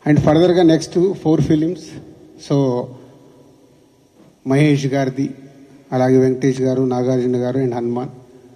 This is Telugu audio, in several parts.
అండ్ ఫర్దర్గా next four films so Mahesh గారిది అలాగే వెంకటేష్ గారు నాగార్జున గారు అండ్ హనుమాన్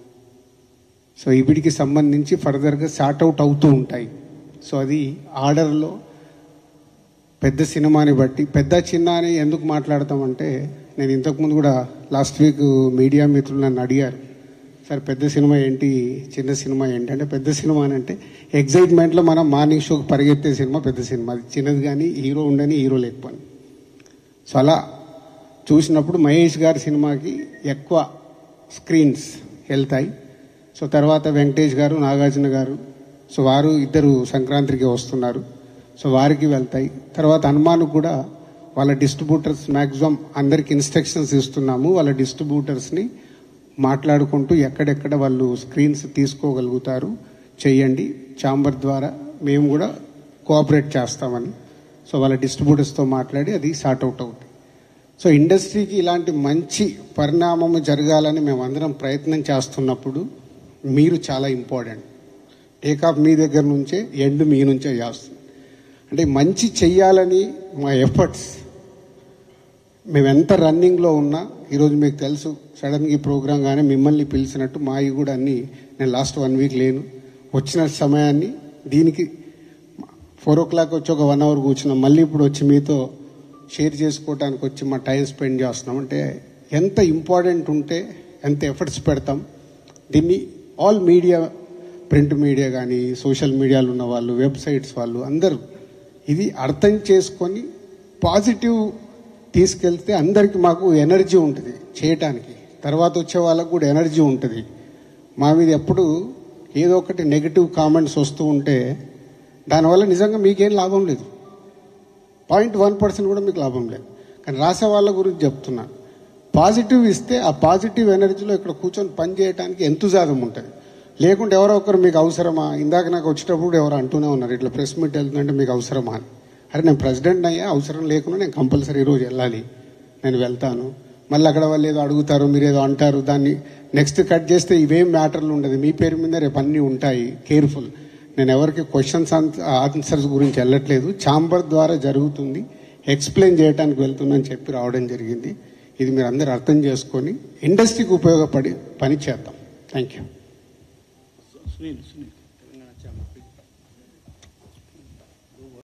సో వీటికి సంబంధించి ఫర్దర్గా సార్ట్ అవుట్ అవుతూ ఉంటాయి సో అది ఆర్డర్లో పెద్ద సినిమాని బట్టి పెద్ద చిన్న అని ఎందుకు మాట్లాడతామంటే నేను ఇంతకుముందు కూడా లాస్ట్ వీక్ మీడియా మిత్రులు నన్ను అడిగారు సార్ పెద్ద సినిమా ఏంటి చిన్న సినిమా ఏంటి అంటే పెద్ద సినిమా అని అంటే ఎగ్జైట్మెంట్లో మనం మార్నింగ్ షోకి పరిగెత్తే సినిమా పెద్ద సినిమా అది చిన్నది కానీ హీరో ఉండని హీరో లేకపోని సో అలా చూసినప్పుడు మహేష్ గారి సినిమాకి ఎక్కువ స్క్రీన్స్ వెళ్తాయి సో తర్వాత వెంకటేష్ గారు నాగార్జున గారు సో వారు ఇద్దరు సంక్రాంతికి వస్తున్నారు సో వారికి వెళ్తాయి తర్వాత హనుమాన్కు కూడా వాళ్ళ డిస్ట్రిబ్యూటర్స్ మ్యాక్సిమం అందరికి ఇన్స్ట్రక్షన్స్ ఇస్తున్నాము వాళ్ళ డిస్ట్రిబ్యూటర్స్ని మాట్లాడుకుంటూ ఎక్కడెక్కడ వాళ్ళు స్క్రీన్స్ తీసుకోగలుగుతారు చేయండి ఛాంబర్ ద్వారా మేము కూడా కోఆపరేట్ చేస్తామని సో వాళ్ళ డిస్ట్రిబ్యూటర్స్తో మాట్లాడి అది సార్ట్ అవుట్ అవుతుంది సో ఇండస్ట్రీకి ఇలాంటి మంచి పరిణామం జరగాలని మేము అందరం ప్రయత్నం చేస్తున్నప్పుడు మీరు చాలా ఇంపార్టెంట్ టేకాఫ్ మీ దగ్గర నుంచే ఎండ్ మీ నుంచే చేస్తుంది అంటే మంచి చెయ్యాలని మా ఎఫర్ట్స్ మేము ఎంత రన్నింగ్లో ఉన్నా ఈరోజు మీకు తెలుసు సడన్గా ఈ ప్రోగ్రామ్ కానీ మిమ్మల్ని పిలిచినట్టు మావి కూడా అన్నీ నేను లాస్ట్ వన్ వీక్ లేను వచ్చిన సమయాన్ని దీనికి ఫోర్ ఓ క్లాక్ వచ్చి ఒక వన్ అవర్ కూర్చున్నాం మళ్ళీ ఇప్పుడు వచ్చి మీతో షేర్ చేసుకోవడానికి వచ్చి మా టైం స్పెండ్ చేస్తున్నాం అంటే ఎంత ఇంపార్టెంట్ ఉంటే ఎంత ఎఫర్ట్స్ పెడతాం దీన్ని ఆల్ మీడియా ప్రింట్ మీడియా కానీ సోషల్ మీడియాలో ఉన్న వాళ్ళు వెబ్సైట్స్ వాళ్ళు అందరూ ఇది అర్థం చేసుకొని పాజిటివ్ తీసుకెళ్తే అందరికి మాకు ఎనర్జీ ఉంటుంది చేయటానికి తర్వాత వచ్చే వాళ్ళకు కూడా ఎనర్జీ ఉంటుంది మా మీద ఎప్పుడు ఏదో ఒకటి నెగిటివ్ కామెంట్స్ వస్తూ ఉంటే దానివల్ల నిజంగా మీకేం లాభం లేదు పాయింట్ వన్ పర్సెంట్ కూడా మీకు లాభం లేదు కానీ రాసే వాళ్ళ గురించి చెప్తున్నాను పాజిటివ్ ఇస్తే ఆ పాజిటివ్ ఎనర్జీలో ఇక్కడ కూర్చొని పని చేయడానికి ఎంతుజాదం ఉంటుంది లేకుంటే ఎవరో ఒకరు మీకు అవసరమా ఇందాక నాకు వచ్చేటప్పుడు ఎవరు అంటూనే ఉన్నారు ఇట్లా ప్రెస్ మీట్ వెళ్తుందంటే మీకు అవసరమా అని అరే నేను ప్రెసిడెంట్ అయ్యా అవసరం లేకుండా నేను కంపల్సరీ ఈరోజు వెళ్ళాలి నేను వెళ్తాను మళ్ళీ అక్కడ వాళ్ళు ఏదో అడుగుతారు మీరు ఏదో అంటారు దాన్ని నెక్స్ట్ కట్ చేస్తే ఇవేం మ్యాటర్లు ఉండదు మీ పేరు మీద రేపు అన్నీ ఉంటాయి కేర్ఫుల్ నేను ఎవరికి క్వశ్చన్స్ ఆన్సర్స్ గురించి వెళ్ళట్లేదు ఛాంబర్ ద్వారా జరుగుతుంది ఎక్స్ప్లెయిన్ చేయడానికి వెళ్తుందని చెప్పి రావడం జరిగింది ఇది మీరు అందరూ అర్థం చేసుకొని ఇండస్ట్రీకి ఉపయోగపడి పని చేద్దాం థ్యాంక్ యూ సునీల్ సునీల్